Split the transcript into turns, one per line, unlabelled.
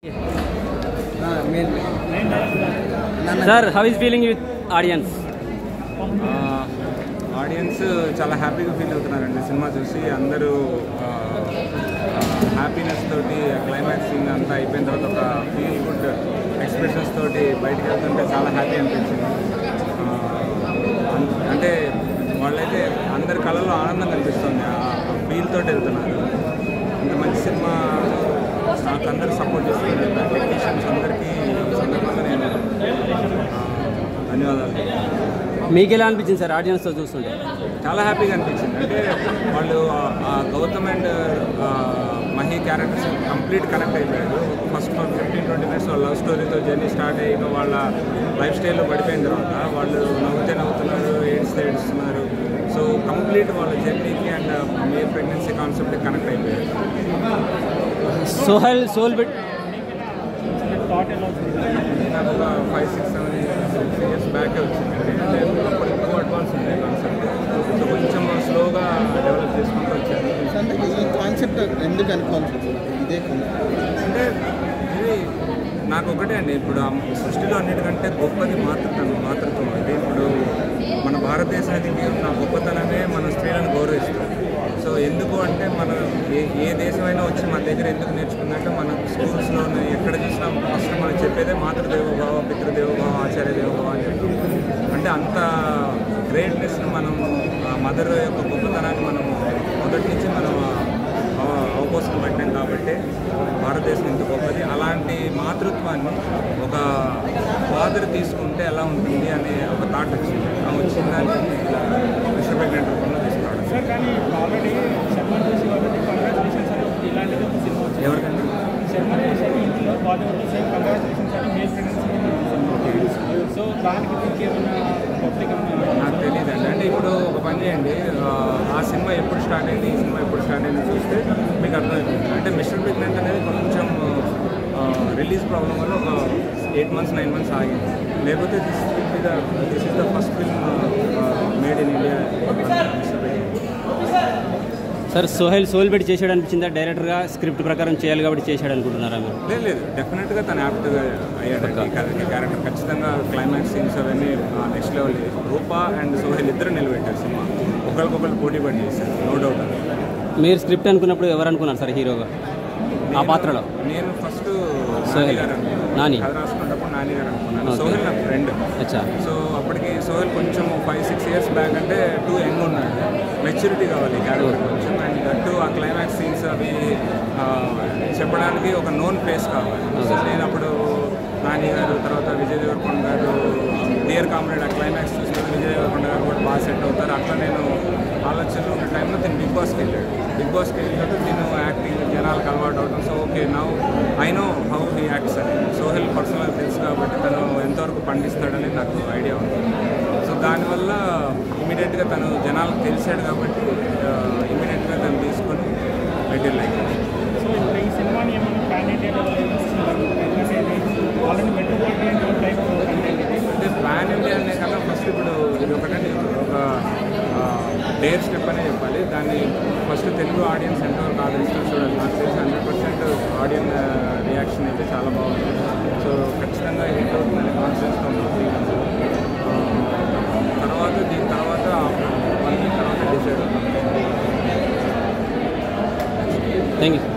Sir how is feeling with audience
audience చాలా హ్యాపీగా feel అవుతున్నారండి cinema చూసి అందరూ హ్యాపీనెస్ తోటి క్లైమాక్స్ సీన్ అంతా అయిపోయిన తర్వాత ఒక ఫీల్ గుడ్ ఎక్స్ప్రెషన్స్ తోటి బయటకు వెళ్తుంటే చాలా హ్యాపీ అనిపించింది ఆ, అన్- అంటే వాళ్ళైతే అందరి కళలో ఆనందం కనిపిస్తుంది ఆ ఫీల్ తోటి వెళ్తున్నారు ఇంత మంచి సినిమా నాకు అందరూ సపోర్ట్ చేస్తున్నారు టెక్నీషియన్స్ అందరికీ ఈ సందర్భంగా నేను ఆ, ధన్యవాదాలు
మీకు ఎలా అనిపించింది సార్ ఆడియన్స్తో చూస్తుంటే
చాలా హ్యాపీగా అనిపించింది అంటే వాళ్ళు ఆ- ఆ గౌతమ్ అండ్ ఆ, మహి క్యారెక్టర్స్ కంప్లీట్ కనెక్ట్ అయిపోయారు ఫస్ట్ ఫిఫ్టీన్ ట్వంటీ మినిట్స్ వాళ్ళ లవ్ స్టోరీతో జర్నీ స్టార్ట్ అయ్యి వాళ్ళ లైఫ్ స్టైల్లో పడిపోయిన తర్వాత వాళ్ళు నవ్వుతే నవ్వుతున్నారు ఏడ్స్తే ఏడుస్తున్నారు సో కంప్లీట్ వాళ్ళ జర్నీకి అండ్ మే ప్రెగ్నెన్సీ కాన్సెప్ట్కి కనెక్ట్ అయిపోయారు
సోహెల్ సోల్ బిట్
నాకు ఒక five six seven six years back వచ్చిందండి అంటే అప్పుడు ఎక్కువ అడ్వాన్స్ ఉంది కాన్సెప్ట్ సో కొంచెం స్లోగా డెవలప్ చేసుకుంటూ వచ్చాను
అంటే ఈ కాన్సెప్ట్ ఎందుకు అనుకోవాల్సి వచ్చింది ఇదే కాన్సెప్ట్
అంటే ఇది నాకు ఒకటే అండి ఇప్పుడు ఆ సృష్టిలో అన్నిటికంటే గొప్పది మాతృత్వం మాతృత్వం అంటే ఇప్పుడు మన భారతదేశానికి ఉన్న గొప్పతనమే మన స్త్రీలను గౌరవిస్తాం సో ఎందుకు అంటే మన ఏ ఏ దేశమైనా వచ్చి మన దగ్గర ఎందుకు నేర్చుకుందంటే మన స్కూల్స్లోనే ఎక్కడ చూసినా ఫస్ట్ మనం చెప్పేదే మాతృదేవోభావ పితృదేవోభావ ఆచార్య దేవోభావ అని చెప్తాం అంటే అంత గ్రేట్నెస్ను మనం ఆ మదర్ యొక్క గొప్పతనాన్ని మనం మొదటి నుంచి మనం అవ- అవకాశం పట్టినాం కాబట్టి భారతదేశం ఇంత గొప్పది అలాంటి మాతృత్వాన్ని ఒక ఫాదర్ తీసుకుంటే ఎలా ఉంటుంది అనే ఒక థాట్ వచ్చింది ఆ వచ్చిన దాన్ని మిస్టర్ ప్రెగ్నెంట్ రూపంలో తీసుకురావడం
సార్ కానీ ఆల్రెడీ శర్మ చూసి వాళ్ళకి కంగ్రాచులేషన్స్ అని ఒకటి ఇలాంటిది ఒక సినిమా వచ్చింది
ఎవరికండి
శర్మ చేశారు ఇంట్లో బాలీవుడ్లో సేమ్ కంగ్రాచులేషన్స్ అని మేల్ ప్రెగ్నెన్సీ సో దానికి మీకు ఏమైనా పబ్లిక్
నాకు తెలియదు అండి అంటే ఇప్పుడు ఒక పని చేయండి ఆ, ఆ సినిమా ఎప్పుడు స్టార్ట్ అయింది ఈ సినిమా ఎప్పుడు స్టార్ట్ అయింది చూస్తే మీకు అర్థమైపోతుంది అంటే మిస్టర్ ప్రెగ్నెంట్ అనేది కొంచెం రిలీజ్ ప్రాబ్లం వల్ల ఒక ఎయిట్ మంత్స్ నైన్ మంత్స్ ఆగింది లేకపోతే this the this is the first film made in India Mister Pregnant
sir Sohel సోల్ బిట్ చేసాడు అనిపించిందా డైరెక్టర్గా స్క్రిప్ట్ ప్రకారం చేయాలి కాబట్టి చేశాడు అనుకుంటున్నారా మీరు
లేదు లేదు డెఫినెట్గా తను యాప్ట్గా అయ్యాడండి ఈ క్యారెక్టర్ ఈ క్యారెక్టర్ ఖచ్చితంగా క్లైమాక్స్ సీన్స్ అవన్నీ next level Roopa and Sohel ఇద్దరు నిలబెట్టారు సినిమా ఒకరికొకరు పోటీ పడి చేశారు నో డౌట్ అది
మీరు స్క్రిప్ట్ అనుకున్నప్పుడు ఎవరు అనుకున్నారు సార్ హీరోగా ఆ పాత్రలో
నేను ఫస్ట్ నాని
సోహెల్.
గారు అనుకున్నాను.
నాని.
కథ రాసుకున్నప్పుడు నాని గారు అనుకున్నాను
ఓకే.
సోహెల్ నా ఫ్రెండ్
అచ్చా
సో అప్పటికి సోహెల్ కొంచెం ఫైవ్ సిక్స్ ఇయర్స్ బ్యాక్ అంటే టూ యంగ్ ఉన్నాడు మెచ్యూరిటీ కావాలి క్యారెక్టర్ కొంచెం అండ్ దట్టు ఆ క్లైమాక్స్ సీన్స్ అవి ఆ, చెప్పడానికి ఒక నోన్ ఫేస్ కావాలి సో నేను అప్పుడు నాని గారు తర్వాత విజయ్ దేవరకొండ గారు డియర్ కామ్రేడ్ ఆ క్లైమాక్స్ చూసిన విజయ్ దేవరకొండ గారు కూడా బాగా సెట్ అవుతారు అట్లా నేను ఆలోచనలో ఉన్న టైంలో తిని బిగ్ బాస్కి వెళ్ళాడు బిగ్ బాస్కి వెళ్ళినప్పుడు తిను యాక్టింగ్ జనాలకు అలవాటు అవడం so okay now I know how he acts అని సోహెల్ పర్సనల్ తెలుసు కాబట్టి తను ఎంతవరకు పండిస్తాడని నాకు ఐడియా ఉంది సో దానివల్ల ఇమీడియట్గా తను జనాలకు తెలిసాడు కాబట్టి ఇమీడియట్గా తను తీసుకొని ఐడియల్ లైక్
సో ఇప్పుడు ఈ సినిమాని ఏమైనా pan India already metropolitan type content ఇది
అంటే ప్లాన్ ఇండియా అనే కన్నా ఫస్ట్ ఇప్పుడు ఇది ఒకటంటే ఒక డేర్ స్టెప్ అనే చెప్పాలి దాన్ని ఫస్ట్ తెలుగు ఆడియన్స్ ఎంతవరకు ఆదరిస్తారు చూడాలి నాకు తెలిసి హండ్రెడ్ పర్సెంట్ ఆడియన్ రియాక్షన్ అయితే చాలా బాగుంది సో ఖచ్చితంగా హిట్ అవుతుందని కాన్ఫిడెన్స్తో తర్వాత దీని తర్వాత వన్ వీక్ తర్వాత డిసైడ్ అవుతాం
థ్యాంక్ యూ